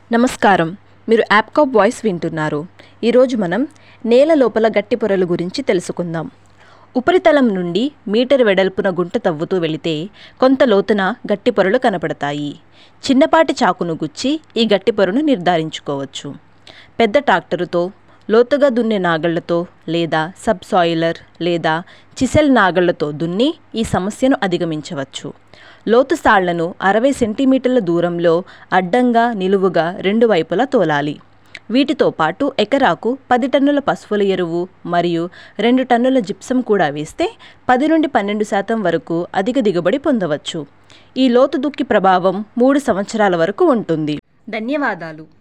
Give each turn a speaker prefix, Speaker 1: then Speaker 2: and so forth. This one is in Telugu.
Speaker 1: నమస్కారం మీరు యాప్కాప్ వాయిస్ వింటున్నారు ఈరోజు మనం నేల లోపల గట్టి పొరల గురించి తెలుసుకుందాం ఉపరితలం నుండి మీటర్ వెడల్పున గుంట తవ్వుతూ వెళితే కొంత లోతున గట్టి పొరలు కనపడతాయి చిన్నపాటి చాకును గుచ్చి ఈ గట్టి పొరను నిర్ధారించుకోవచ్చు పెద్ద ట్రాక్టరుతో లోతుగా దున్నే నాగళ్లతో లేదా సబ్సాయిలర్ లేదా చిసెల్ నాగళ్లతో దున్ని ఈ సమస్యను అధిగమించవచ్చు లోతు సాళ్లను అరవై సెంటీమీటర్ల దూరంలో అడ్డంగా నిలువుగా రెండు వైపులా తోలాలి వీటితో పాటు ఎకరాకు పది టన్నుల పసుపుల ఎరువు మరియు రెండు టన్నుల జిప్సం కూడా వేస్తే పది నుండి పన్నెండు శాతం వరకు అధిక దిగుబడి పొందవచ్చు ఈ లోతు దుక్కి ప్రభావం మూడు సంవత్సరాల వరకు ఉంటుంది ధన్యవాదాలు